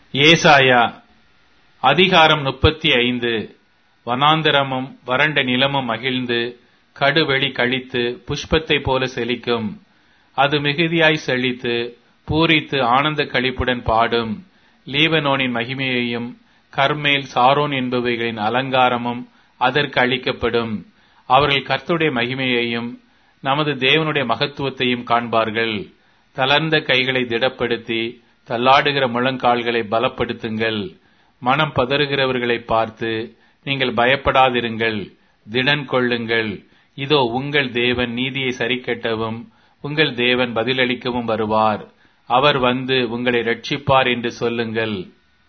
ஏசாயா அதிகாரம் முப்பத்தி ஐந்து வனாந்தரமும் வறண்ட நிலமும் மகிழ்ந்து கடுவெளி கழித்து புஷ்பத்தைப் போல செழிக்கும் அது மிகுதியாய் செழித்து பூரித்து ஆனந்த களிப்புடன் பாடும் லீபனோனின் மகிமையையும் கர்மேல் சாரோன் என்பவைகளின் அலங்காரமும் அதற்கு அளிக்கப்படும் அவர்கள் கர்த்துடைய மகிமையையும் நமது தேவனுடைய மகத்துவத்தையும் காண்பார்கள் தளர்ந்த கைகளை திடப்படுத்தி தள்ளாடுகிற முழங்கால்களை பலப்படுத்துங்கள் மனம் பதறுகிறவர்களை பார்த்து நீங்கள் பயப்படாதிருங்கள் திடன் கொள்ளுங்கள் இதோ உங்கள் தேவன் நீதியை சரிக்கட்டவும் உங்கள் தேவன் பதிலளிக்கவும் வருவார் அவர் வந்து உங்களை ரட்சிப்பார் என்று சொல்லுங்கள்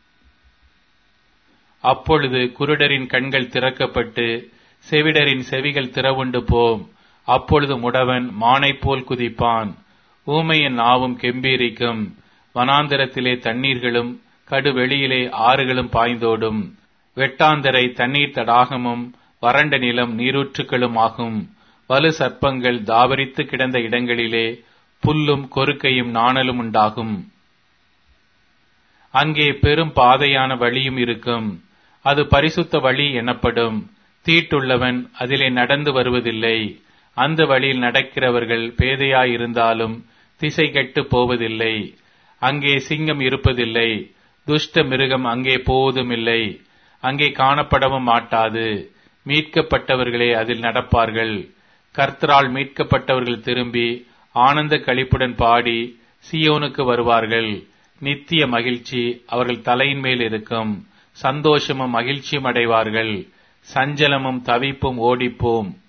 அப்பொழுது குருடரின் கண்கள் திறக்கப்பட்டு செவிடரின் செவிகள் திறவுண்டு போம் அப்பொழுது முடவன் மானைப் போல் குதிப்பான் ஊமையின் நாவும் கெம்பீரிக்கும் வனாந்தரத்திலே தண்ணீர்களும் கடுவெளியிலே ஆறுகளும் பாய்ந்தோடும் வெட்டாந்தரை தண்ணீர் தடாகமும் வறண்ட நிலம் நீரூற்றுக்களும் ஆகும் வலு சர்ப்பங்கள் தாவரித்து கிடந்த இடங்களிலே புல்லும் கொறுக்கையும் நாணலும் உண்டாகும் அங்கே பெரும் பாதையான வழியும் இருக்கும் அது பரிசுத்த வழி எனப்படும் தீட்டுள்ளவன் அதிலே நடந்து வருவதில்லை அந்த வழியில் நடக்கிறவர்கள் பேதையாயிருந்தாலும் திசை கெட்டு போவதில்லை அங்கே சிங்கம் இருப்பதில்லை துஷ்ட மிருகம் அங்கே போவதுமில்லை அங்கே காணப்படவும் மாட்டாது மீட்கப்பட்டவர்களே அதில் நடப்பார்கள் கர்த்தரால் மீட்கப்பட்டவர்கள் திரும்பி ஆனந்த களிப்புடன் பாடி சியோனுக்கு வருவார்கள் நித்திய மகிழ்ச்சி அவர்கள் தலையின் மேல் இருக்கும் சந்தோஷமும் மகிழ்ச்சியும் அடைவார்கள் சஞ்சலமும் தவிப்பும் ஓடிப்போம்